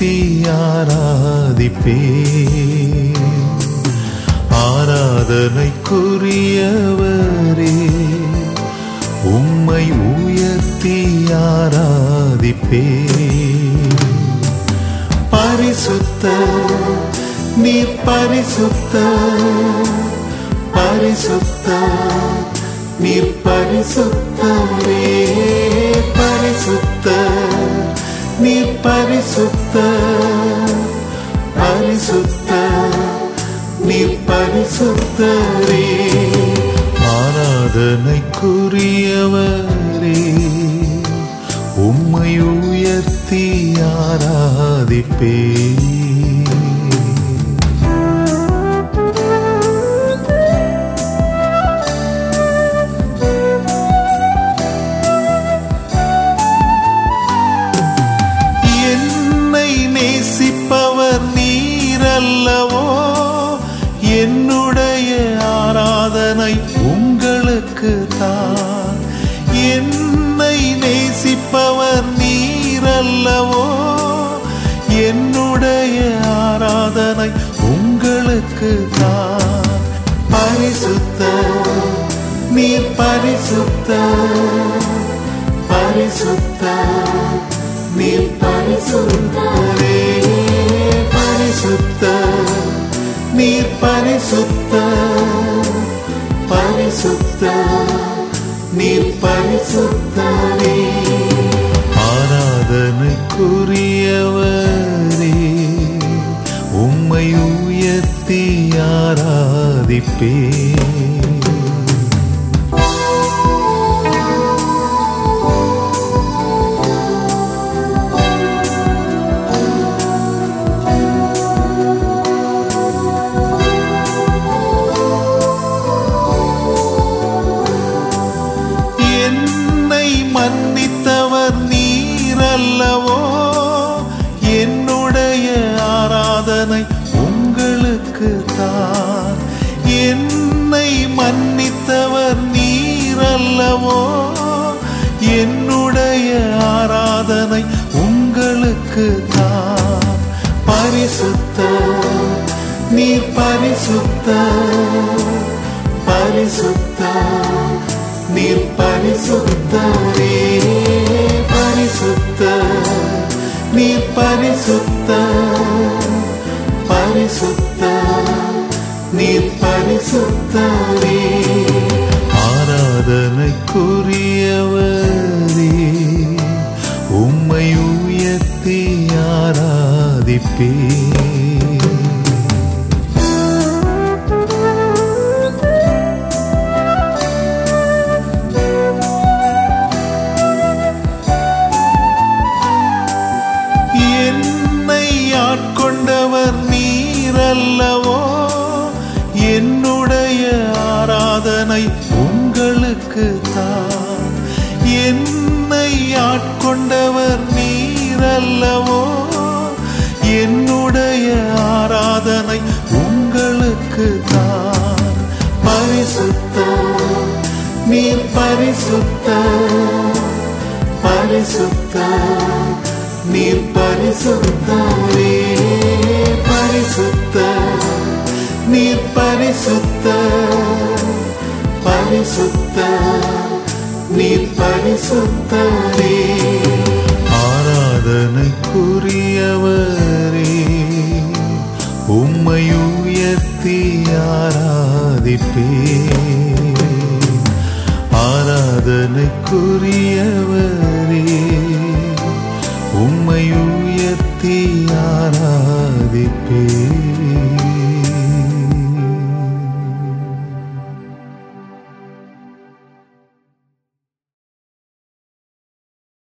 உயர்த்தி ஆராதிப்பே ஆராதனைக்குரியவரே உம்மை உயர்த்தி ஆராதிப்பே பரிசுத்த நீர் பரிசுத்த பரிசுத்த நீர் பரிசுத்தரே பரிசுத்த நீர் பரிசுத்த பரிசுத்த நீர் பரிசுத்தரே ஆராதனைக்குரியவரே உம்மை உயர்த்தி ஆராதிப்பே என்னை நேசிப்பவர் நீரல்லவோ என்னுடைய ஆராதனை உங்களுக்கு தான் என்னை நேசிப்பவர் நீரல்லவோ என்னுடைய ஆராதனை உங்களுக்கு தான் பரிசுத்த நீர் பரிசுத்த பரிசுத்த நீர் பரிசுத்தரே பரிசுத்த நீர் பரிசுத்த பரிசுத்த நீர் பரிசுத்தரே ஆராதனைக்குரியவரே உம்மை உயர்த்தி ஆராதிப்பே என்னை மன்னித்தவர் நீரல்லவோ என்னுடைய ஆராதனை உங்களுக்கு தான் என்னை மன்னித்தவர் நீரல்லவோ என்னுடைய ஆராதனை உங்களுக்கு தான் பரிசுத்த நீர் பரிசுத்த பரிசுத்த நீர் பரிசுத்தரே பரிசுத்த நீர் பரிசுத்த பரிசுத்த நீர் பரிசுத்தரே ஆராதனைக்குரியவரே உம்மை உயர்த்தி ஆராதிப்பே என்னை ஆட்கொண்டவர் நீரல்லவோ என்னுடைய ஆராதனை உங்களுக்கு தான் என்னை ஆட்கொண்டவர் நீரல்லவோ என்னுடைய ஆராதனை உங்களுக்கு தான் பரிசுத்த நீர் பரிசுத்த பரிசுத்த நீர் பரிசுத்தரே பரிசுத்த நீர் பரிசுத்த பரிசுத்த நீர் பரிசுத்தரே